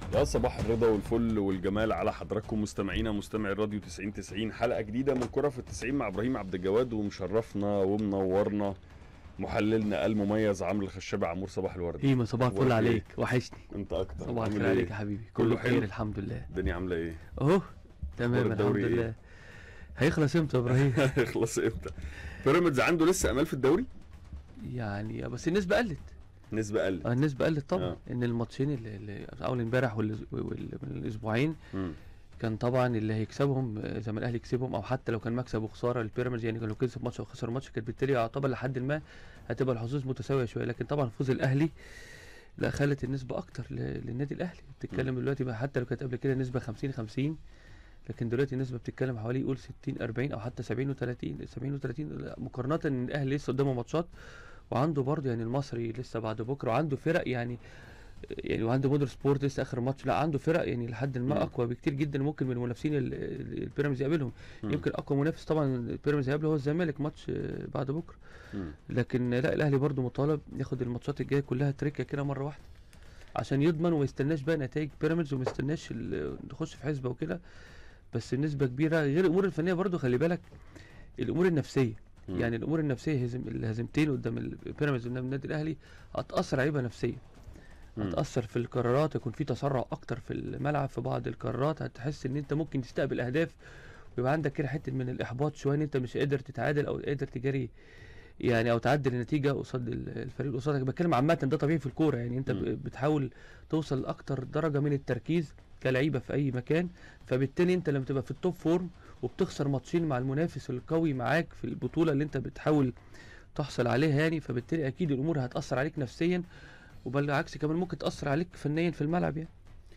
يا صباح الرضا والفل والجمال على حضراتكم مستمعينا مستمعي الراديو 90 90 حلقه جديده من كره في التسعين مع ابراهيم عبد الجواد ومشرفنا ومنورنا محللنا المميز عمرو الخشابي عمور صباح الورد ايما صباح الفل أخبارك عليك وحشني انت اكتر صباح عامل الخير إيه؟ عليك يا حبيبي كله كله حلو؟ خير الحمد لله الدنيا عامله ايه اهو تمام أخبار الحمد الدوري إيه؟ لله هيخلص امتى يا ابراهيم خلاص امتى بيراميدز عنده لسه امال في الدوري يعني بس النسبه قلت نسبه اقل آه، النسبه قلت طبعا آه. ان الماتشين اللي, اللي اول امبارح والأس- وال- من الاسبوعين مم. كان طبعا اللي هيكسبهم آه، زي ما الاهلي يكسبهم او حتى لو كان مكسب وخساره البيراميدز يعني لو كسب ماتش او خسر ماتش كانت بالتالي يعتبر لحد ما هتبقى الحظوظ متساويه شويه لكن طبعا فوز الاهلي لا خلت النسبه اكتر ل- للنادي الاهلي بتتكلم دلوقتي بقى حتى لو كانت قبل كده نسبه 50 50 لكن دلوقتي النسبه بتتكلم حوالي يقول 60 40 او حتى 70 و30 70 و30 مقارنه ان الاهلي لسه قدامه ماتشات وعنده برضه يعني المصري لسه بعد بكره وعنده فرق يعني يعني وعنده مودر سبورت لسه اخر ماتش لا عنده فرق يعني لحد مم. ما اقوى بكتير جدا ممكن من المنافسين ال- ال- البيراميدز يقابلهم مم. يمكن اقوى منافس طبعا البيراميدز هيقابله هو الزمالك ماتش آه، بعد بكره مم. لكن لا الاهلي برضه مطالب ياخد الماتشات الجايه كلها تريكه كده مره واحده عشان يضمن وما يستناش بقى نتائج بيراميدز وما يستناش ال- نخش في حسبه وكده بس النسبه كبيره غير الامور الفنيه برضه خلي بالك الامور النفسيه مم. يعني الامور النفسيه هزم الهزيمتين قدام البيراميدز قدام النادي الاهلي هتاثر عيبه نفسيه مم. هتاثر في القرارات يكون في تسرع اكتر في الملعب في بعض القرارات هتحس ان انت ممكن تستقبل اهداف ويبقى عندك كده حته من الاحباط شويه ان انت مش قادر تتعادل او قادر تجاري يعني او تعدل النتيجه قصاد ال- الفريق اللي قصادك بتكلم عامه ده طبيعي في الكوره يعني انت مم. ب- بتحاول توصل لاكتر درجه من التركيز كلعيبه في اي مكان فبالتالي انت لما تبقى في التوب فورم وبتخسر ماتشين مع المنافس القوي معاك في البطوله اللي انت بتحاول تحصل عليها يعني فبالتالي اكيد الامور هتاثر عليك نفسيا وبالعكس كمان ممكن تاثر عليك فنيا في الملعب يعني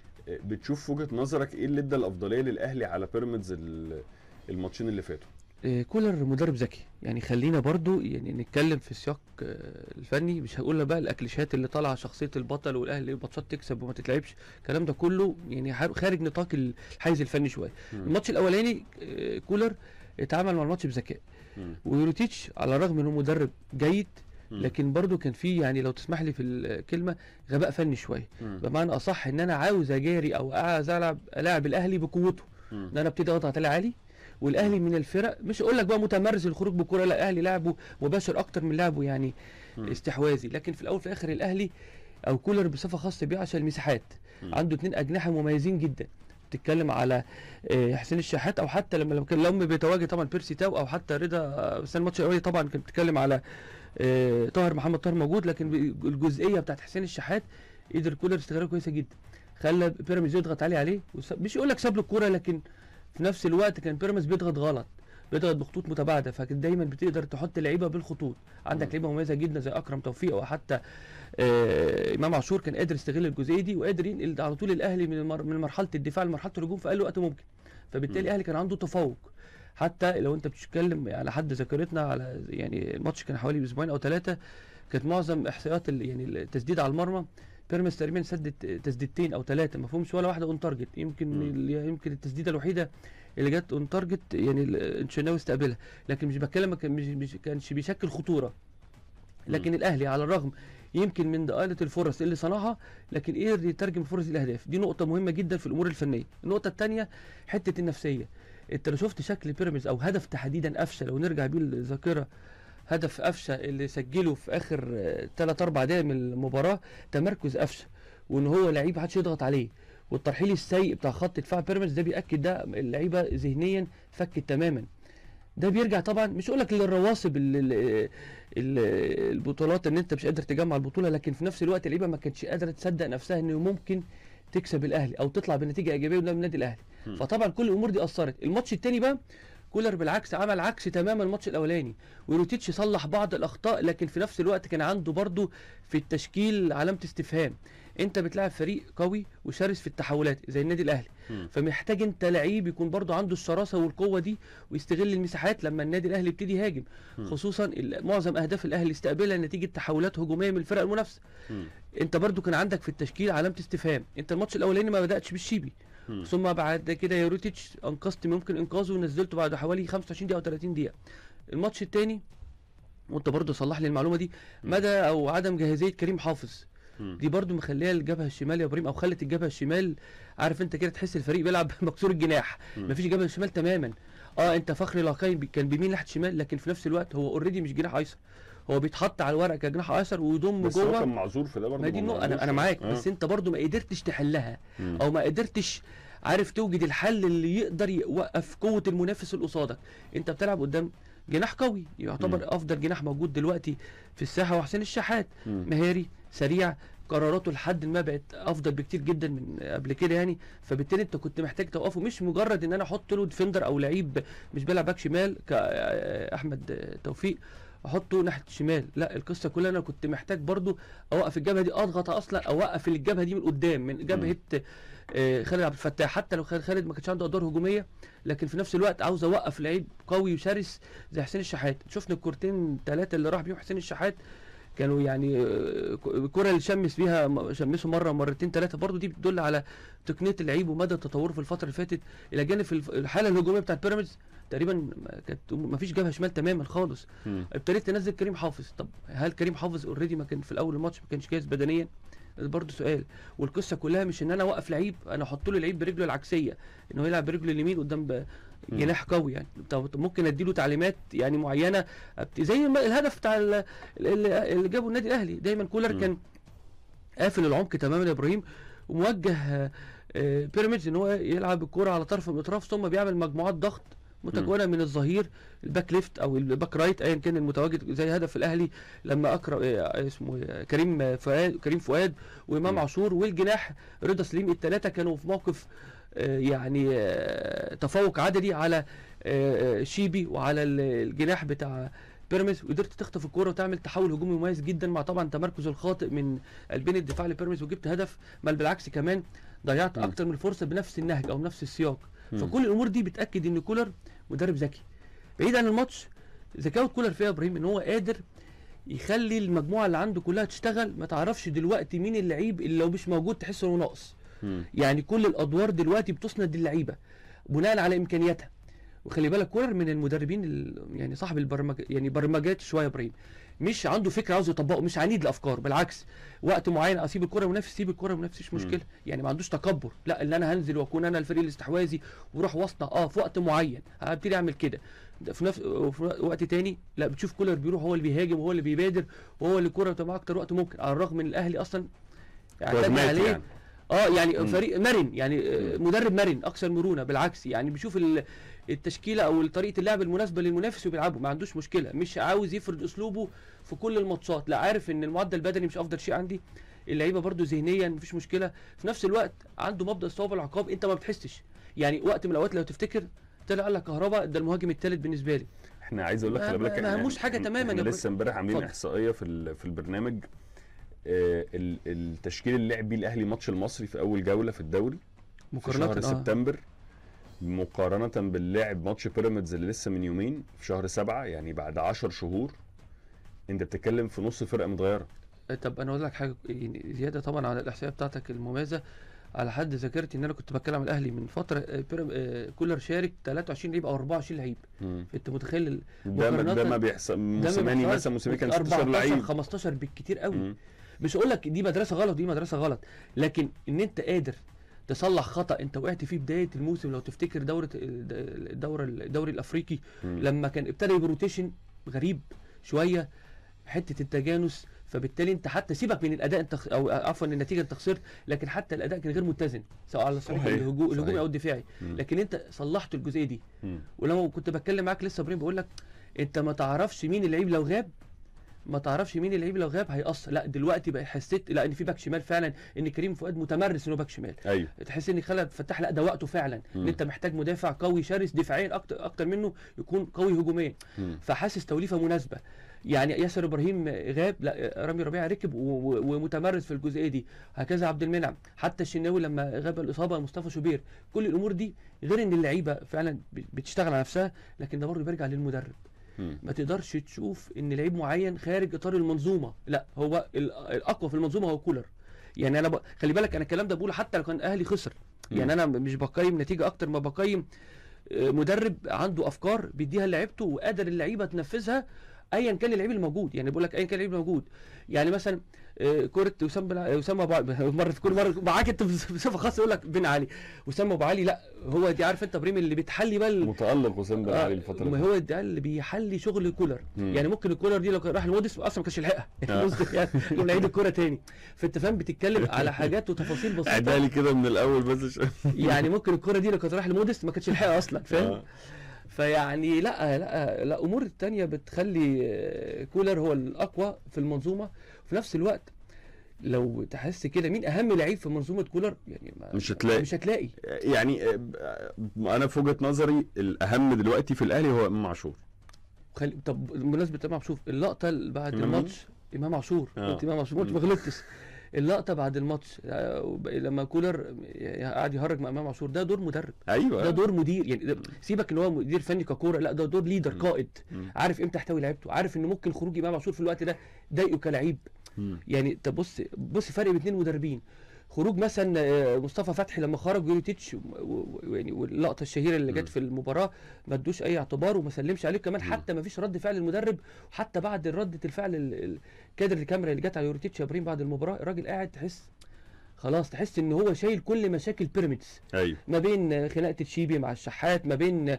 بتشوف في وجهه نظرك ايه اللي ادى الافضليه للاهلي على بيراميدز ال- الماتشين اللي فاتوا إيه، كولر مدرب ذكي يعني خلينا برضو يعني نتكلم في السياق آه، الفني مش هقول بقى الاكليشات اللي طالعه شخصيه البطل والاهلي ماتشات تكسب وما تتلعبش الكلام ده كله يعني حار- خارج نطاق الحيز الفني شويه مم. الماتش الاولاني آه، كولر اتعامل مع الماتش بذكاء مم. ويوروتيتش على الرغم انه مدرب جيد مم. لكن برضو كان في يعني لو تسمح لي في الكلمه غباء فني شويه مم. بمعنى اصح ان انا عاوز اجاري او عاوز العب العب الاهلي بقوته مم. ان انا ابتدي اضغط عليه عالي والاهلي من الفرق مش اقول لك بقى متمرس الخروج بالكره لا الاهلي لعبه مباشر اكتر من لعبه يعني مم. استحواذي لكن في الاول في الاخر الاهلي او كولر بصفه خاصه بيه عشان المساحات مم. عنده اتنين اجنحه مميزين جدا تتكلم على آه، حسين الشحات او حتى لما لما كان لما بيتواجد طبعا بيرسي تاو او حتى رضا آه، بس الماتش الاولاني طبعا كان بتتكلم على آه، طاهر محمد طاهر موجود لكن ب- الجزئيه بتاعت حسين الشحات قدر كولر استغلالها كويسه جدا خلى بيراميدز يضغط عليه عليه وس- مش يقول لك ساب له الكوره لكن في نفس الوقت كان بيراميدز بيضغط غلط بيضغط بخطوط متباعده فكان دايما بتقدر تحط لعيبه بالخطوط عندك مم. لعيبه مميزه جدا زي اكرم توفيق او حتى آه امام عاشور كان قادر يستغل الجزئيه دي وقادر ينقل على طول الاهلي من المر... من مرحله الدفاع لمرحله الهجوم في اقل وقت ممكن فبالتالي مم. الاهلي كان عنده تفوق حتى لو انت بتتكلم على حد ذاكرتنا على يعني الماتش كان حوالي اسبوعين او ثلاثه كانت معظم احصائيات ال- يعني التسديد على المرمى بيراميدز تقريبا سدت تسديدتين او ثلاثه ما فيهمش ولا واحده اون تارجت يمكن مم. ال- يمكن التسديده الوحيده اللي جت اون تارجت يعني ال- الشناوي استقبلها لكن مش بتكلم كان مش مش كانش بيشكل خطوره لكن الاهلي على الرغم يمكن من ضآلة الفرص اللي صنعها لكن قدر يترجم الفرص دي لاهداف دي نقطه مهمه جدا في الامور الفنيه النقطه الثانيه حته النفسيه انت لو شفت شكل بيراميدز او هدف تحديدا قفشه لو نرجع بيه الذاكره هدف قفشه اللي سجله في اخر 3 4 دقايق من المباراه تمركز قفشه وان هو لعيب محدش يضغط عليه والترحيل السيء بتاع خط دفاع بيراميدز ده بياكد ده اللعيبه ذهنيا فكت تماما ده بيرجع طبعا مش اقول لك للرواسب ال- ال- ال- البطولات ان انت مش قادر تجمع البطوله لكن في نفس الوقت اللعيبه ما كانتش قادره تصدق نفسها انه ممكن تكسب الاهلي او تطلع بنتيجه ايجابيه قدام النادي الاهلي مم. فطبعا كل الامور دي اثرت الماتش التاني بقى كولر بالعكس عمل عكس تماما الماتش الاولاني ويروتيتش صلح بعض الاخطاء لكن في نفس الوقت كان عنده برضه في التشكيل علامه استفهام انت بتلعب فريق قوي وشرس في التحولات زي النادي الاهلي مم. فمحتاج انت لعيب يكون برضه عنده الشراسه والقوه دي ويستغل المساحات لما النادي الاهلي يبتدي يهاجم مم. خصوصا ال- معظم اهداف الاهلي استقبلها نتيجه تحولات هجوميه من الفرق المنافسه مم. انت برضو كان عندك في التشكيل علامه استفهام انت الماتش الاولاني ما بداتش بالشيبي مم. ثم بعد كده يوروتيتش انقذت ممكن انقاذه ونزلته بعد حوالي 25 دقيقه او 30 دقيقه الماتش الثاني وانت برضو صلح لي المعلومه دي مدى او عدم جاهزيه كريم حافظ مم. دي برضو مخليها الجبهه الشمال يا ابراهيم او خلت الجبهه الشمال عارف انت كده تحس الفريق بيلعب مكسور الجناح مم. مفيش جبهه شمال تماما اه انت فخري لاقاي بي- كان بيميل ناحيه شمال لكن في نفس الوقت هو اوريدي مش جناح ايسر هو بيتحط على الورق كجناح ايسر ويضم بس هو جوه كان معذور في ده برضه ما دي النقطه انا انا معاك بس انت برضو ما قدرتش تحلها مم. او ما قدرتش عارف توجد الحل اللي يقدر يوقف قوه المنافس اللي قصادك انت بتلعب قدام جناح قوي يعتبر مم. افضل جناح موجود دلوقتي في الساحه وحسين الشحات مم. مهاري سريع قراراته لحد ما بقت افضل بكتير جدا من قبل كده يعني فبالتالي انت كنت محتاج توقفه مش مجرد ان انا احط له ديفندر او لعيب مش بيلعب باك شمال كاحمد توفيق احطه ناحيه الشمال لا القصه كلها انا كنت محتاج برضو اوقف الجبهه دي اضغط اصلا اوقف الجبهه دي من قدام من جبهه آه، خالد عبد الفتاح حتى لو خالد خالد ما كانش عنده ادوار هجوميه لكن في نفس الوقت عاوز اوقف لعيب قوي وشرس زي حسين الشحات شفنا الكورتين ثلاثه اللي راح بيهم حسين الشحات كانوا يعني آه، الكره اللي شمس بيها م- شمسه مره مرتين ثلاثه برضو دي بتدل على تقنيه اللعيب ومدى تطوره في الفتره اللي فاتت الى جانب في الف- الحاله الهجوميه بتاعت بيراميدز تقريبا ما كانت ما فيش جبهه شمال تماما خالص مم. ابتديت تنزل كريم حافظ طب هل كريم حافظ اوريدي ما كان في الاول الماتش ما كانش جاهز بدنيا ده برضه سؤال والقصه كلها مش ان انا اوقف لعيب انا احط له لعيب برجله العكسيه ان هو يلعب برجله اليمين قدام ب- مم. جناح قوي يعني طب طب ممكن اديله تعليمات يعني معينه أبت- زي ما الهدف بتاع ال- اللي اللي جابه النادي الاهلي دايما كولر مم. كان قافل العمق تماما يا ابراهيم وموجه آه، آه، بيراميدز ان هو يلعب الكوره على طرف من الاطراف ثم بيعمل مجموعات ضغط متكونه من الظهير الباك ليفت او الباك رايت ايا كان المتواجد زي هدف الاهلي لما اكرم آه، اسمه إيه، كريم فؤاد كريم فؤاد وامام مم. عاشور والجناح رضا سليم الثلاثه كانوا في موقف آه، يعني آه، تفوق عددي على آه، آه، شيبي وعلى ال- الجناح بتاع بيراميدز وقدرت تخطف الكوره وتعمل تحول هجومي مميز جدا مع طبعا تمركز الخاطئ من قلبين الدفاع لبيراميدز وجبت هدف بل بالعكس كمان ضيعت مم. اكتر من فرصه بنفس النهج او نفس السياق مم. فكل الامور دي بتاكد ان كولر مدرب ذكي بعيد عن الماتش ذكاوه كولر فيها يا ابراهيم ان هو قادر يخلي المجموعه اللي عنده كلها تشتغل ما تعرفش دلوقتي مين اللعيب اللي لو مش موجود تحس انه ناقص مم. يعني كل الادوار دلوقتي بتسند اللعيبه بناء على امكانياتها وخلي بالك كولر من المدربين ال- يعني صاحب البرمج يعني برمجات شويه يا ابراهيم مش عنده فكره عاوز يطبقه مش عنيد الافكار بالعكس وقت معين اسيب الكره منافس سيب الكره منافس مش مم. مشكله يعني ما عندوش تكبر لا اللي انا هنزل واكون انا الفريق الاستحواذي واروح واصنع اه في وقت معين هبتدي اعمل كده ده في نفس وفي وقت تاني لا بتشوف كولر بيروح هو اللي بيهاجم وهو اللي بيبادر وهو اللي الكره بتبقى معاه اكتر وقت ممكن على الرغم من الاهلي اصلا اعتمد رغمات عليه يعني. اه يعني مم. فريق مرن يعني آه، مم. مدرب مرن اكثر مرونه بالعكس يعني بيشوف ال- التشكيله او طريقه اللعب المناسبه للمنافس وبيلعبه ما عندوش مشكله مش عاوز يفرض اسلوبه في كل الماتشات لا عارف ان المعدل البدني مش افضل شيء عندي اللعيبه برضو ذهنيا مفيش مشكله في نفس الوقت عنده مبدا الصواب والعقاب انت ما بتحسش يعني وقت من الاوقات لو تفتكر طلع قال لك كهربا ده المهاجم الثالث بالنسبه لي احنا عايز اقول لك ما- خلي بالك ما- ما إحنا- هموش حاجة إحنا- تماماً احنا يا لسه امبارح عاملين اتفضل. احصائيه في ال- في البرنامج آه، ال- التشكيل اللي لعب بيه الاهلي ماتش المصري في اول جوله في الدوري في شهر مقارنه آه. سبتمبر مقارنة باللعب ماتش بيراميدز اللي لسه من يومين في شهر سبعة يعني بعد عشر شهور انت بتتكلم في نص فرقة متغيرة طب انا اقول لك حاجه يعني زياده طبعا على الاحصائيه بتاعتك المميزه على حد ذاكرتي ان انا كنت بتكلم عن الاهلي من فتره آه، بيرام- آه، كولر شارك 23 لعيب او 24 لعيب انت متخيل ال- ده ما- ده مقارنة- ما بيحصل ده ما موسيماني بيحصلش. مثلا موسيماني كان 16 14 لعيب 15 بالكتير قوي مم. مش اقول لك دي مدرسه غلط دي مدرسه غلط لكن ان انت قادر تصلح خطا انت وقعت فيه بدايه الموسم لو تفتكر دوره الدوره الدوري الافريقي مم. لما كان ابتدى بروتيشن غريب شويه حته التجانس فبالتالي انت حتى سيبك من الاداء انت خ- او عفوا النتيجه انت خسرت لكن حتى الاداء كان غير متزن سواء على الصعيد صحيح، الهجو- الهجومي صحيح. او الدفاعي مم. لكن انت صلحت الجزئيه دي مم. ولما كنت بتكلم معاك لسه ابراهيم بقول لك انت ما تعرفش مين اللعيب لو غاب ما تعرفش مين اللعيب لو غاب هيأثر لا دلوقتي بقى حسيت لا ان في باك شمال فعلا ان كريم فؤاد متمرس انه باك شمال ايوه تحس ان خالد فتح لا ده وقته فعلا مم. ان انت محتاج مدافع قوي شرس دفاعيا اكتر اكتر منه يكون قوي هجوميا مم. فحاسس توليفه مناسبه يعني ياسر ابراهيم غاب لا رامي ربيعه ركب و- و- ومتمرس في الجزئيه دي هكذا عبد المنعم حتى الشناوي لما غاب الاصابه مصطفى شوبير كل الامور دي غير ان اللعيبه فعلا ب- بتشتغل على نفسها لكن ده برضه بيرجع للمدرب مم. ما تقدرش تشوف ان لعيب معين خارج اطار المنظومه لا هو ال- الاقوى في المنظومه هو كولر يعني انا ب... خلي بالك انا الكلام ده بقوله حتى لو كان اهلي خسر مم. يعني انا مش بقيم نتيجه اكتر ما بقيم آه، مدرب عنده افكار بيديها لعيبته وقادر اللعيبه تنفذها ايا كان اللعيب الموجود يعني بقول لك ايا كان اللعيب الموجود يعني مثلا آه، كرة وسام بن ع- وسام ابو علي مره في كل مره معاك انت بصفه خاصه يقول لك بن علي وسام ابو علي لا هو دي عارف انت ابراهيم اللي بتحلي بقى ال- متالق وسام بن آه، علي الفتره ما دي هو ده اللي بيحلي شغل كولر مم. يعني ممكن الكولر دي لو كان راح المودس اصلا ما كانش يلحقها آه. قصدي يعني يقوم نعيد الكوره تاني فانت فاهم بتتكلم على حاجات وتفاصيل عدها بسيطه لي كده من الاول بس عشان- يعني ممكن الكوره دي لو كانت رايحه المودس ما كانتش يلحقها اصلا فاهم آه. فيعني لا لا لا امور تانية بتخلي آه، كولر هو الاقوى في المنظومه وفي نفس الوقت لو تحس كده مين اهم لعيب في منظومه كولر يعني ما مش هتلاقي. مش هتلاقي يعني آه، انا في وجهه نظري الاهم دلوقتي في الاهلي هو امام عاشور خلي طب بمناسبه امام عاشور اللقطه اللي بعد إمام مين؟ الماتش امام عاشور آه. قلت امام عاشور قلت ما غلطتش اللقطه بعد الماتش آه، وب- لما كولر قاعد يهرج مع امام عاشور ده دور مدرب ايوه ده دور مدير يعني ده سيبك ان هو مدير فني ككوره لا ده دور ليدر مم. قائد مم. عارف امتى يحتوي لعيبته عارف ان ممكن خروج امام عاشور في الوقت ده ضايقه كلاعب مم. يعني طب بص بص فرق بين اتنين مدربين خروج مثلا آه، مصطفى فتحي لما خرج يوريتيتش و- و- يعني واللقطه الشهيره اللي مم. جت في المباراه ما ادوش اي اعتبار وما سلمش عليه كمان مم. حتى ما فيش رد فعل المدرب وحتى بعد رده الفعل ال- ال- كادر الكاميرا اللي جت على يوريتيتش يا ابراهيم بعد المباراه الراجل قاعد تحس خلاص تحس ان هو شايل كل مشاكل بيراميدز ايوه ما بين آه، خناقه تشيبي مع الشحات ما بين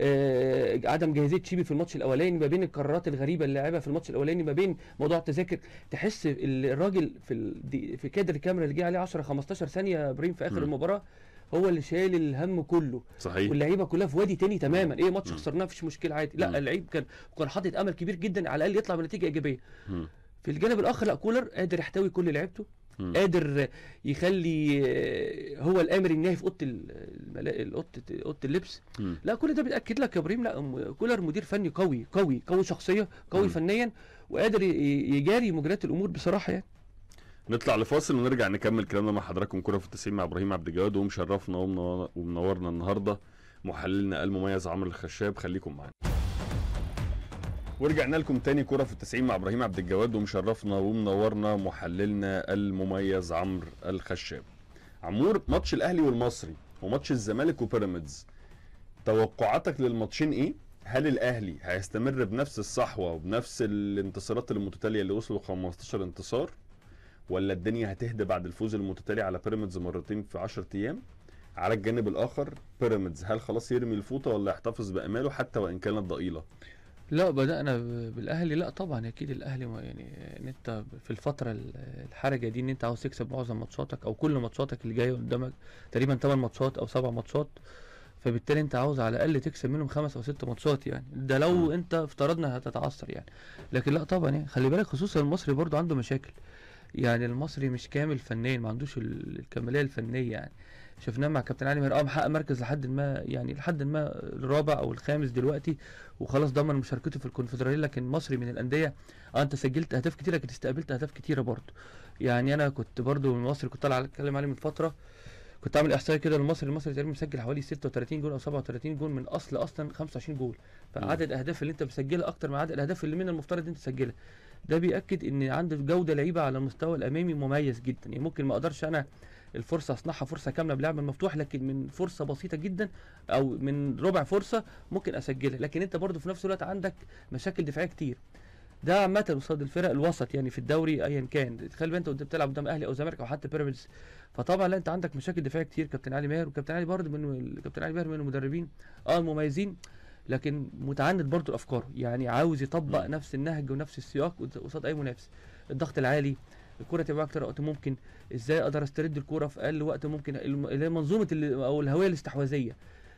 آه، عدم جاهزيه تشيبي في الماتش الاولاني ما بين القرارات الغريبه اللي لعبها في الماتش الاولاني ما بين موضوع التذاكر تحس ال- الراجل في ال- دي- في كادر الكاميرا اللي جه عليه 10 15 ثانيه يا ابراهيم في اخر مم. المباراه هو اللي شايل الهم كله صحيح واللعيبه كلها في وادي تاني تماما ايه ماتش مم. خسرناه مفيش مشكله عادي مم. لا اللعيب كان كان حاطط امل كبير جدا على الاقل يطلع بنتيجه ايجابيه مم. في الجانب الاخر لا كولر قادر يحتوي كل لعيبته مم. قادر يخلي آه، هو الامر الناهي في اوضه ال- الملا- اوضه اوضه اللبس مم. لا كل ده بيتاكد لك يا ابراهيم لا م- كولر مدير فني قوي قوي قوي شخصيه قوي مم. فنيا وقادر ي- يجاري مجريات الامور بصراحه يعني نطلع لفاصل ونرجع نكمل كلامنا مع حضراتكم كرة في التسعين مع ابراهيم عبد الجواد ومشرفنا ومنور- ومنورنا النهارده محللنا المميز عمرو الخشاب خليكم معانا ورجعنا لكم تاني كرة في التسعين مع ابراهيم عبد الجواد ومشرفنا ومنورنا محللنا المميز عمرو الخشاب عمور ماتش الاهلي والمصري وماتش الزمالك وبيراميدز توقعاتك للماتشين ايه هل الاهلي هيستمر بنفس الصحوه وبنفس الانتصارات المتتاليه اللي وصلوا 15 انتصار ولا الدنيا هتهدى بعد الفوز المتتالي على بيراميدز مرتين في 10 ايام على الجانب الاخر بيراميدز هل خلاص يرمي الفوطه ولا يحتفظ باماله حتى وان كانت ضئيله لا بدانا ب- بالاهلي لا طبعا اكيد الاهلي ما يعني ان انت في الفتره ال- الحرجه دي ان انت عاوز تكسب معظم ماتشاتك او كل ماتشاتك اللي جايه قدامك تقريبا 8 ماتشات او 7 ماتشات فبالتالي انت عاوز على الاقل تكسب منهم خمس او ست ماتشات يعني ده لو مم. انت افترضنا هتتعثر يعني لكن لا طبعا يعني خلي بالك خصوصا المصري برضو عنده مشاكل يعني المصري مش كامل فنيا ما عندوش ال- الكماليه الفنيه يعني شفناه مع كابتن علي ماهر اه محقق مركز لحد ما يعني لحد ما الرابع او الخامس دلوقتي وخلاص ضمن مشاركته في الكونفدراليه لكن مصري من الانديه اه انت سجلت اهداف كتيره لكن استقبلت اهداف كتيره برضه يعني انا كنت برضه من مصر كنت طالع اتكلم عليه من فتره كنت عامل احصائيه كده المصري المصري تقريبا مسجل حوالي 36 جول او 37 جول من اصل اصلا 25 جول فعدد الاهداف اللي انت مسجلها اكتر من عدد الاهداف اللي من المفترض انت تسجلها ده بياكد ان عندك جوده لعيبه على المستوى الامامي مميز جدا يعني ممكن ما اقدرش انا الفرصه اصنعها فرصه كامله بلعب المفتوح لكن من فرصه بسيطه جدا او من ربع فرصه ممكن اسجلها لكن انت برضو في نفس الوقت عندك مشاكل دفاعيه كتير ده عامة قصاد الفرق الوسط يعني في الدوري ايا كان تخيل بقى انت قدام بتلعب قدام اهلي او زمالك او حتى بيراميدز فطبعا لا انت عندك مشاكل دفاعيه كتير كابتن علي ماهر وكابتن علي برضه من كابتن علي ماهر من المدربين اه مميزين لكن متعند برضه افكاره يعني عاوز يطبق مم. نفس النهج ونفس السياق قد- قصاد اي منافس الضغط العالي الكرة تبقى اكتر وقت ممكن ازاي اقدر استرد الكرة في اقل وقت ممكن الم- اللي هي منظومه ال- او الهويه الاستحواذيه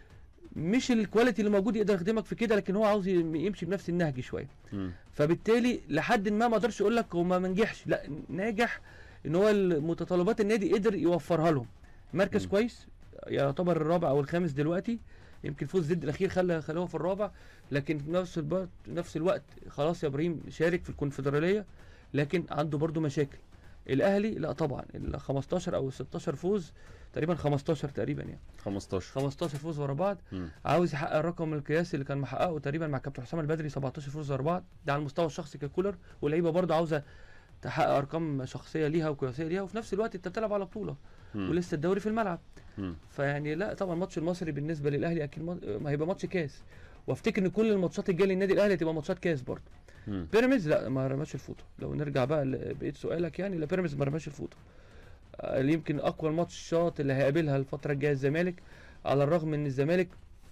مش الكواليتي اللي موجود يقدر يخدمك في كده لكن هو عاوز يم- يمشي بنفس النهج شويه مم. فبالتالي لحد ما ما اقدرش اقول لك هو ما نجحش لا ناجح ان هو متطلبات النادي قدر يوفرها لهم مركز مم. كويس يعتبر الرابع او الخامس دلوقتي يمكن فوز زد الاخير خلى خلوه في الرابع لكن في نفس الوقت نفس الوقت خلاص يا ابراهيم شارك في الكونفدراليه لكن عنده برضو مشاكل الاهلي لا طبعا ال 15 او 16 فوز تقريبا 15 تقريبا يعني 15 15 فوز ورا بعض مم. عاوز يحقق الرقم القياسي اللي كان محققه تقريبا مع كابتن حسام البدري 17 فوز ورا بعض ده على المستوى الشخصي ككولر واللعيبه برضه عاوزه تحقق ارقام شخصيه ليها وقياسيه ليها وفي نفس الوقت انت بتلعب على بطوله مم. ولسه الدوري في الملعب مم. فيعني لا طبعا ماتش المصري بالنسبه للاهلي اكيد ما ما هيبقى ماتش كاس وافتكر ان كل الماتشات الجايه للنادي الاهلي هتبقى ماتشات كاس برضه مم. بيراميدز لا ما رماش الفوطه لو نرجع بقى لبقيه سؤالك يعني لا بيراميدز ما رماش الفوطه آه، اللي يمكن اقوى الماتشات اللي هيقابلها الفتره الجايه الزمالك على الرغم ان الزمالك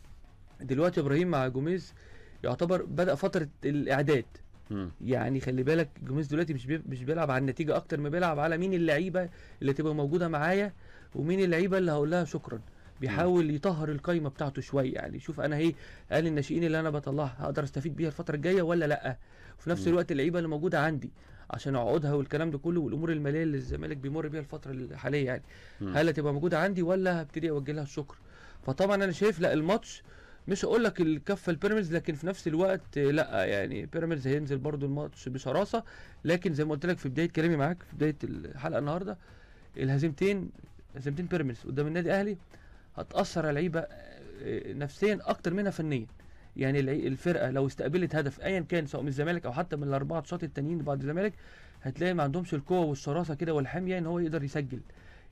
دلوقتي ابراهيم مع جوميز يعتبر بدا فتره الاعداد مم. يعني خلي بالك جوميز دلوقتي مش بي- مش بيلعب على النتيجه اكتر ما بيلعب على مين اللعيبه اللي تبقى موجوده معايا ومين اللعيبه اللي هقول لها شكرا بيحاول يطهر القايمه بتاعته شويه يعني يشوف انا ايه قال الناشئين اللي انا بطلعها هقدر استفيد بيها الفتره الجايه ولا لا وفي نفس مم. الوقت اللعيبه اللي موجوده عندي عشان عقودها والكلام ده كله والامور الماليه اللي الزمالك بيمر بيها الفتره الحاليه يعني مم. هل هتبقى موجوده عندي ولا هبتدي اوجه لها الشكر فطبعا انا شايف لا الماتش مش هقول لك الكفه البيراميدز لكن في نفس الوقت آه، لا يعني بيراميدز هينزل برضو الماتش بشراسه لكن زي ما قلت لك في بدايه كلامي معاك في بدايه الحلقه النهارده الهزيمتين هزيمتين بيراميدز قدام النادي الاهلي هتاثر على اللعيبه آه، نفسيا اكتر منها فنيا يعني العي- الفرقه لو استقبلت هدف ايا كان سواء من الزمالك او حتى من الاربعه شوط التانيين بعد الزمالك هتلاقي ما عندهمش القوه والشراسه كده والحميه ان هو يقدر يسجل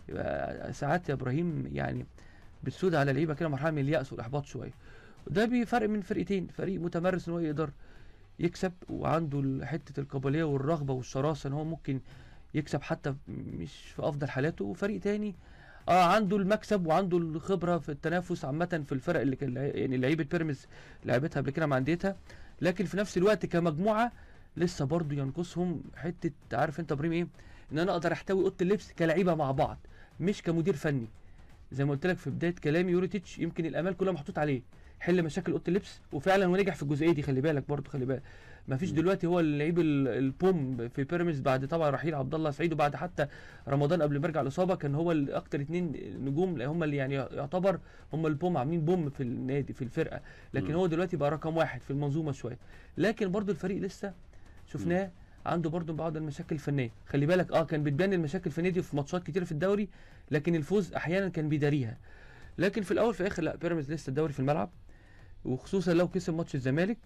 يبقى ساعات يا ابراهيم يعني بتسود على اللعيبه كده مرحله من اليأس والاحباط شويه وده بيفرق من فرقتين فريق متمرس ان هو يقدر يكسب وعنده ال- حته القابليه والرغبه والشراسه ان هو ممكن يكسب حتى مش في افضل حالاته وفريق تاني اه عنده المكسب وعنده الخبره في التنافس عامه في الفرق اللي كان يعني لعيبه بيراميدز لعبتها قبل كده مع انديتها لكن في نفس الوقت كمجموعه لسه برضو ينقصهم حته عارف انت يا ابراهيم ايه ان انا اقدر احتوي اوضه اللبس كلعيبه مع بعض مش كمدير فني زي ما قلت لك في بدايه كلامي يوريتيتش يمكن الامال كلها محطوط عليه حل مشاكل اوضه اللبس وفعلا ونجح في الجزئيه دي خلي بالك برضو خلي بالك ما فيش م. دلوقتي هو اللعيب ال- البوم في بيراميدز بعد طبعا رحيل عبد الله سعيد وبعد حتى رمضان قبل ما يرجع الاصابه كان هو ال- اكتر اتنين نجوم هم اللي يعني يعتبر هم البوم عاملين بوم في النادي في الفرقه لكن م. هو دلوقتي بقى رقم واحد في المنظومه شويه لكن برضو الفريق لسه شفناه عنده برضو بعض المشاكل الفنيه خلي بالك اه كان بتبان المشاكل الفنيه دي في ماتشات كتير في الدوري لكن الفوز احيانا كان بيداريها لكن في الاول في الاخر لا بيراميدز لسه الدوري في الملعب وخصوصا لو كسب ماتش الزمالك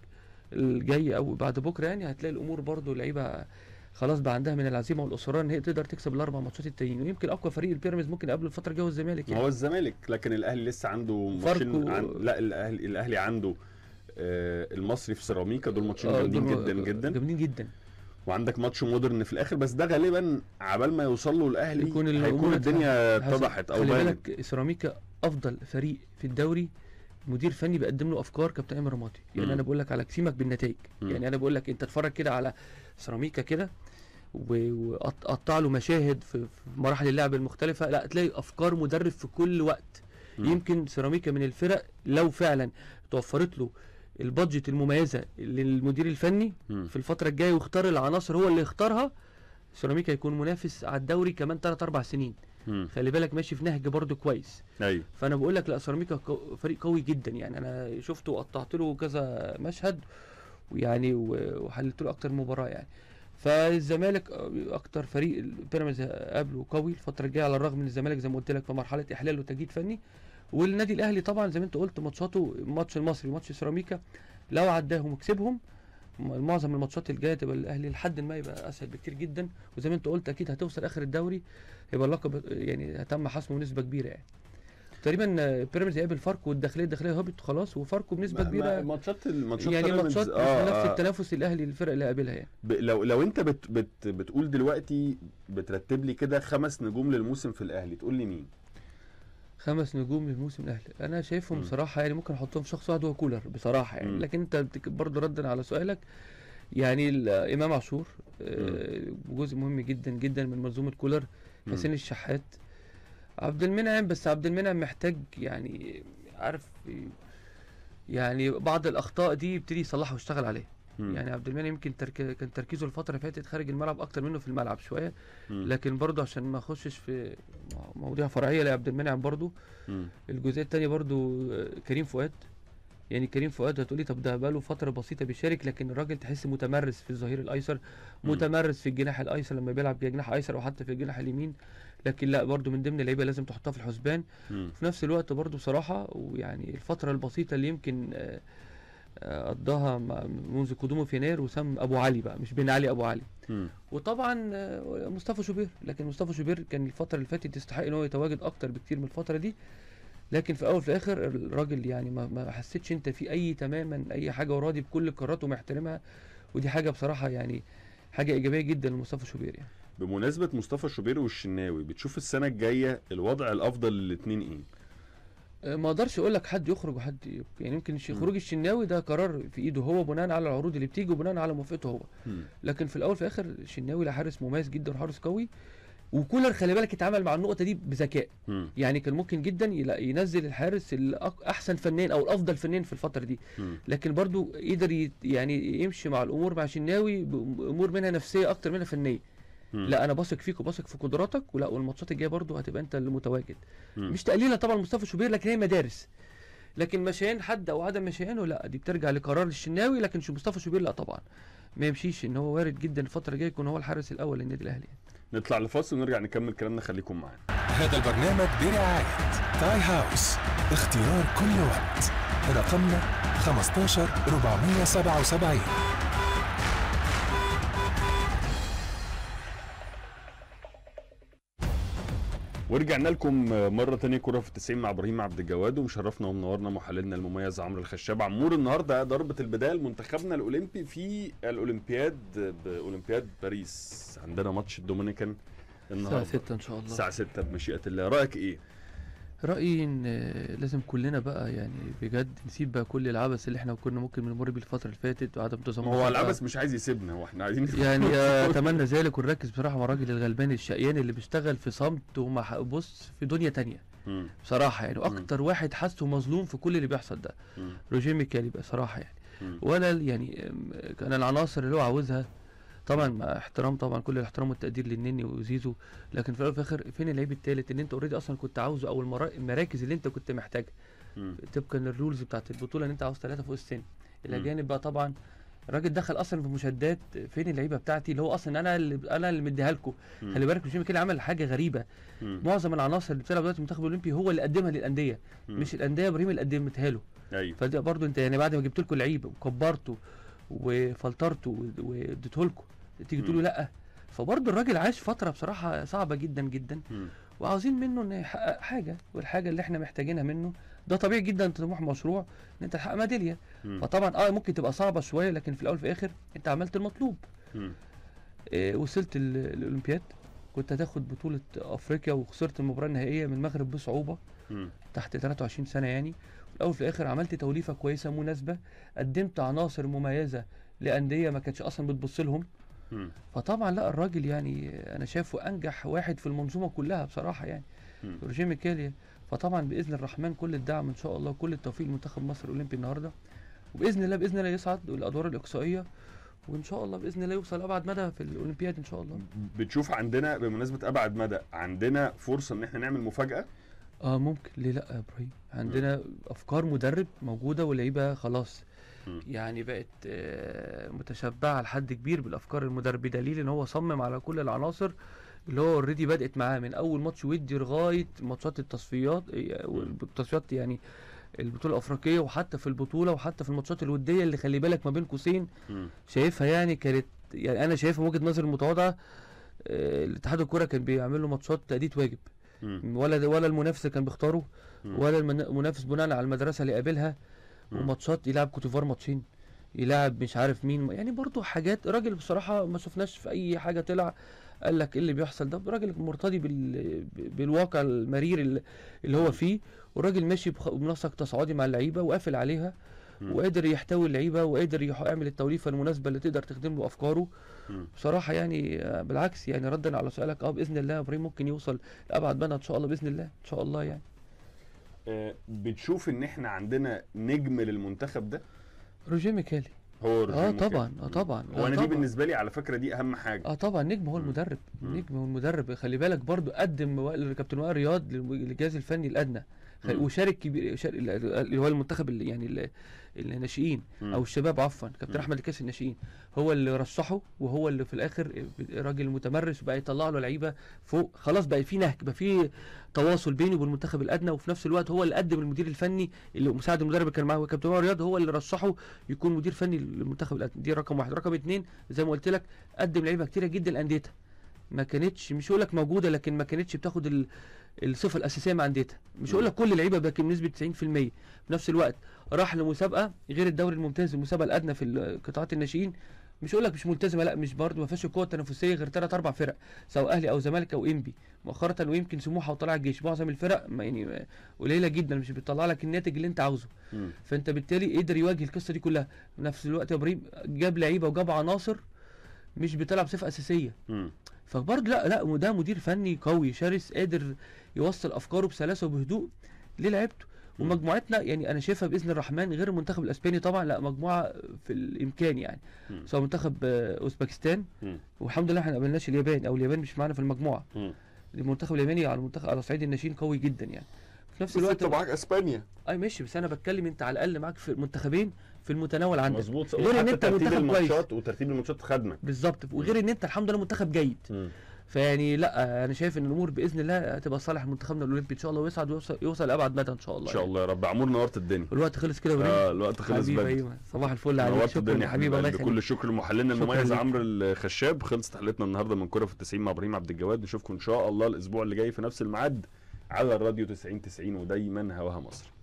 الجاي او بعد بكره يعني هتلاقي الامور برضو لعيبه خلاص بقى عندها من العزيمه والاصرار ان هي تقدر تكسب الاربع ماتشات التانيين ويمكن اقوى فريق البيراميدز ممكن يقابله الفتره الجايه هو الزمالك ما يعني هو الزمالك لكن الاهلي لسه عنده فرق ماتشين و- عن... لا الاهلي الاهلي عنده آه المصري في سيراميكا دول ماتشين آه، جامدين دول- جدا جدا جامدين جدا وعندك ماتش مودرن في الاخر بس ده غالبا عبال ما يوصل له الاهلي يكون الأمور هيكون الدنيا هز- اتضحت او خلي بانت بالك سيراميكا افضل فريق في الدوري مدير فني بيقدم له افكار كابتن ايمن رمادي يعني مم. انا بقول لك على سيبك بالنتائج مم. يعني انا بقول لك انت اتفرج كده على سيراميكا كده و- وقطع له مشاهد في في مراحل اللعب المختلفه لا تلاقي افكار مدرب في كل وقت مم. يمكن سيراميكا من الفرق لو فعلا توفرت له البادجت المميزه للمدير الفني مم. في الفتره الجايه واختار العناصر هو اللي يختارها سيراميكا يكون منافس على الدوري كمان 3 4 سنين مم. خلي بالك ماشي في نهج برضه كويس ايوه فانا بقول لك لا سيراميكا قو- فريق قوي جدا يعني انا شفته وقطعت له كذا مشهد ويعني و- وحللت له اكتر مباراه يعني فالزمالك اكتر فريق بيراميدز قابله قوي الفتره الجايه على الرغم من الزمالك زي ما قلت لك في مرحله احلال وتجديد فني والنادي الاهلي طبعا زي ما انت قلت ماتشاته ماتش المصري وماتش سيراميكا لو عداهم وكسبهم م- معظم الماتشات الجايه تبقى الاهلي لحد ما يبقى اسهل بكتير جدا وزي ما انت قلت اكيد هتوصل اخر الدوري يبقى اللقب يعني تم حسمه بنسبه كبيره يعني تقريبا آه، بيراميدز هيقابل فاركو والداخليه الداخليه هبط خلاص وفاركو بنسبه ما- ما- كبيره ماتشات الماتشات يعني بيراميدز- ماتشات آه، في نفس آه. التنافس الاهلي للفرق اللي قابلها يعني ب... لو لو انت بت... بت... بتقول دلوقتي بترتب لي كده خمس نجوم للموسم في الاهلي تقول لي مين خمس نجوم للموسم الاهلي انا شايفهم مم. بصراحه يعني ممكن احطهم في شخص واحد هو كولر بصراحه يعني مم. لكن انت بتك- برضه ردا على سؤالك يعني ال- امام عاشور آه، جزء مهم جدا جدا من منظومه كولر مم. حسين الشحات عبد المنعم بس عبد المنعم محتاج يعني عارف يعني بعض الاخطاء دي يبتدي يصلحها ويشتغل عليها مم. يعني عبد المنعم يمكن ترك... كان تركيزه الفتره اللي فاتت خارج الملعب اكتر منه في الملعب شويه مم. لكن برضه عشان ما اخشش في مواضيع فرعيه لعبد المنعم برضه مم. الجزئيه الثانيه برضه آه، كريم فؤاد يعني كريم فؤاد هتقولي طب ده بقاله فتره بسيطه بيشارك لكن الراجل تحس متمرس في الظهير الايسر مم. متمرس في الجناح الايسر لما بيلعب جناح ايسر او حتى في الجناح اليمين لكن لا برضه من ضمن اللعيبه لازم تحطها في الحسبان مم. في نفس الوقت برضه بصراحه ويعني الفتره البسيطه اللي يمكن آه، آه، قضاها مع- منذ قدومه في يناير وسام ابو علي بقى مش بن علي ابو علي مم. وطبعا آه، مصطفى شوبير لكن مصطفى شوبير كان الفتره اللي فاتت يستحق ان هو يتواجد اكتر بكتير من الفتره دي لكن في الاول وفي الاخر الراجل يعني ما, ما حسيتش انت في اي تماما اي حاجه وراضي بكل قراراته محترمها ودي حاجه بصراحه يعني حاجه ايجابيه جدا لمصطفى شوبير يعني بمناسبه مصطفى شوبير والشناوي بتشوف السنه الجايه الوضع الافضل للاثنين ايه أه، ما اقدرش اقول لك حد يخرج وحد يبقى. يعني يمكن الش- مم. خروج الشناوي ده قرار في ايده هو بناء على العروض اللي بتيجي وبناء على موافقته هو مم. لكن في الاول في الاخر الشناوي لا حارس مميز جدا وحارس قوي وكولر خلي بالك اتعامل مع النقطه دي بذكاء مم. يعني كان ممكن جدا يلا- ينزل الحارس الاحسن فنان او الافضل فنان في الفتره دي مم. لكن برضو قدر يت- يعني يمشي مع الامور مع شناوي بامور منها نفسيه اكتر منها فنيه مم. لا انا بثق فيك وبثق في قدراتك ولا والماتشات الجايه برضو هتبقى انت اللي متواجد مم. مش تقليلا طبعا مصطفى شوبير لكن هي مدارس لكن مشيان حد او عدم مشيانه لا دي بترجع لقرار الشناوي لكن شو مصطفى شوبير لا طبعا ما يمشيش ان هو وارد جدا الفتره الجايه يكون هو الحارس الاول للنادي الاهلي نطلع لفاصل ونرجع نكمل كلامنا خليكم معانا هذا البرنامج برعاية تاي هاوس اختيار كل وقت رقمنا 15 477 ورجعنا لكم مرة تانية كرة في التسعين مع إبراهيم عبد الجواد ومشرفنا ومنورنا محللنا المميز عمرو الخشاب عمور النهاردة ضربة البداية لمنتخبنا الأولمبي في الأولمبياد بأولمبياد باريس عندنا ماتش الدومينيكان الساعه النهاردة 6 ان شاء الله الساعة 6 بمشيئة الله رأيك إيه؟ رايي ان آه، لازم كلنا بقى يعني بجد نسيب بقى كل العبث اللي احنا كنا ممكن بنمر بيه الفتره اللي فاتت وعدم انتظام هو الخطة. العبث مش عايز يسيبنا هو احنا عايزين يعني آه، اتمنى ذلك ونركز بصراحه مع الراجل الغلبان الشقيان اللي بيشتغل في صمت ومع بص في دنيا تانية مم. بصراحه يعني واكتر واحد حاسه مظلوم في كل اللي بيحصل ده مم. روجيه ميكالي بصراحه يعني مم. ولا ال- يعني أم، كان العناصر اللي هو عاوزها طبعا مع احترام طبعا كل الاحترام والتقدير للنني وزيزو لكن في الاول وفي الاخر فين اللعيب الثالث اللي انت اوريدي اصلا كنت عاوزه او المرا- المراكز اللي انت كنت محتاجها مم. طبقا للرولز بتاعت البطوله ان انت عاوز ثلاثه فوق السن الاجانب بقى طبعا الراجل دخل اصلا في مشادات فين اللعيبه بتاعتي اللي هو اصلا انا اللي انا اللي مديها لكم مم. خلي بالك مش كده عمل حاجه غريبه مم. معظم العناصر اللي بتلعب دلوقتي في المنتخب اولمبي هو اللي قدمها للانديه مم. مش الانديه ابراهيم اللي قدمتها له ايوه فده برضو انت يعني بعد ما جبت لكم لعيب وكبرته وفلترته واديته لكم تيجي تقولوا لا فبرضه الراجل عاش فتره بصراحه صعبه جدا جدا مم. وعاوزين منه انه يحقق حاجه والحاجه اللي احنا محتاجينها منه ده طبيعي جدا طموح مشروع ان انت تحقق ميداليه مم. فطبعا اه ممكن تبقى صعبه شويه لكن في الاول وفي الاخر انت عملت المطلوب مم. إيه وصلت ال- الاولمبياد كنت هتاخد بطوله افريقيا وخسرت المباراه النهائيه من المغرب بصعوبه مم. تحت 23 سنه يعني في الاول وفي الاخر عملت توليفه كويسه مناسبه قدمت عناصر مميزه لانديه ما كانتش اصلا بتبص لهم مم. فطبعا لا الراجل يعني انا شايفه انجح واحد في المنظومه كلها بصراحه يعني مم. روجيه ميكالي فطبعا باذن الرحمن كل الدعم ان شاء الله وكل التوفيق لمنتخب مصر الاولمبي النهارده وباذن الله باذن الله يصعد للادوار الاقصائيه وان شاء الله باذن الله يوصل ابعد مدى في الاولمبياد ان شاء الله بتشوف عندنا بمناسبة أبعد مدى عندنا فرصة إن احنا نعمل مفاجأة اه ممكن ليه لا يا ابراهيم عندنا افكار مدرب موجوده واللعيبه خلاص مم. يعني بقت آه، متشبعه لحد كبير بالافكار المدرب بدليل ان هو صمم على كل العناصر اللي هو اوريدي بدات معاه من اول ماتش ودي لغايه ماتشات التصفيات آه، والتصفيات يعني البطوله الافريقيه وحتى في البطوله وحتى في الماتشات الوديه اللي خلي بالك ما بين قوسين مم. شايفها يعني كانت يعني انا شايفها من وجهه نظري المتواضعه آه، الاتحاد الكوره كان بيعمل له ماتشات تاديه واجب مم. ولا ولا المنافس اللي كان بيختاره مم. ولا المن- المنافس بناء على المدرسه اللي قابلها مم. وماتشات يلعب كوتيفار ماتشين يلعب مش عارف مين يعني برضو حاجات راجل بصراحه ما شفناش في اي حاجه طلع قال لك ايه اللي بيحصل ده راجل مرتضي بال... بالواقع المرير اللي- اللي هو فيه والراجل ماشي بخ- بنسق تصاعدي مع اللعيبه وقافل عليها مم. وقادر يحتوي اللعيبه وقادر يح- يعمل التوليفه المناسبه اللي تقدر تخدم له افكاره مم. بصراحه يعني آه، بالعكس يعني ردا على سؤالك اه باذن الله يا ابراهيم ممكن يوصل لابعد مدى ان شاء الله باذن الله ان شاء الله يعني آه، بتشوف إن احنا عندنا نجم للمنتخب ده روجيه ميكالي هو روجيه اه ميكالي. طبعا اه طبعا هو آه انا دي طبعا. بالنسبه لي على فكره دي اهم حاجه اه طبعا نجم هو مم. المدرب مم. نجم هو المدرب خلي بالك برضو قدم وائل- كابتن وائل رياض للم- للجهاز الفني الادنى خل- مم. وشارك كبير شار- اللي هو المنتخب اللي يعني ال- الناشئين مم. او الشباب عفوا كابتن مم. احمد الكاس الناشئين هو اللي رشحه وهو اللي في الاخر راجل متمرس وبقى يطلع له لعيبه فوق خلاص بقى في نهج بقى في تواصل بينه وبين المنتخب الادنى وفي نفس الوقت هو اللي قدم المدير الفني اللي مساعد المدرب اللي كان معاه كابتن وائل رياض هو اللي رشحه يكون مدير فني للمنتخب الادنى دي رقم واحد رقم اتنين زي ما قلت لك قدم لعيبه كتيره جدا لانديتها ما كانتش مش هقول لك موجوده لكن ما كانتش بتاخد ال- الصفه الاساسيه مع انديتها مش هقول لك كل اللعيبه لكن بنسبه 90% في نفس الوقت راح لمسابقه غير الدوري الممتاز المسابقه الادنى في ال- قطاعات الناشئين مش هقول لك مش ملتزمه لا مش برضه ما فيهاش القوه التنافسيه غير ثلاث اربع فرق سواء اهلي او زمالك او انبي مؤخرا ويمكن سموحه وطلع الجيش معظم الفرق ما يعني ما- قليله جدا مش بتطلع لك الناتج اللي انت عاوزه مم. فانت بالتالي قدر يواجه القصه دي كلها في نفس الوقت يا ابراهيم جاب لعيبه وجاب عناصر مش بتلعب بصفه اساسيه مم. فبرضه لا لا ده مدير فني قوي شرس قادر يوصل افكاره بسلاسه وبهدوء للعيبته مم. ومجموعتنا يعني انا شايفها باذن الرحمن غير المنتخب الاسباني طبعا لا مجموعه في الامكان يعني مم. سواء منتخب آه، اوزبكستان مم. والحمد لله احنا ما قابلناش اليابان او اليابان مش معانا في المجموعه مم. المنتخب الياباني على المنتخب على صعيد الناشئين قوي جدا يعني في نفس بس الوقت انت معاك اسبانيا اي ماشي بس انا بتكلم انت على الاقل معاك في منتخبين في المتناول عندك مظبوط غير ان وحتى انت ترتيب منتخب كويس الماتشات وترتيب الماتشات خدمك بالظبط وغير ان انت الحمد لله منتخب جيد مم. فيعني لا انا شايف ان الامور باذن الله هتبقى صالح منتخبنا الاولمبي ان شاء الله ويصعد ويوصل, يوصل لابعد مدى ان شاء الله ان شاء الله يا رب عمور نورت الدنيا الوقت خلص كده يا إبراهيم. اه الوقت خلص حبيبي بدري ايوه صباح الفل عليك نورت شكرا الدنيا يا حبيبي الله قلبي. يخليك كل الشكر لمحللنا شكراً المميز ليك. عمرو الخشاب خلصت حلقتنا النهارده من كره في التسعين مع ابراهيم عبد الجواد نشوفكم ان شاء الله الاسبوع اللي جاي في نفس الميعاد على الراديو 90 90 ودايما هواها مصر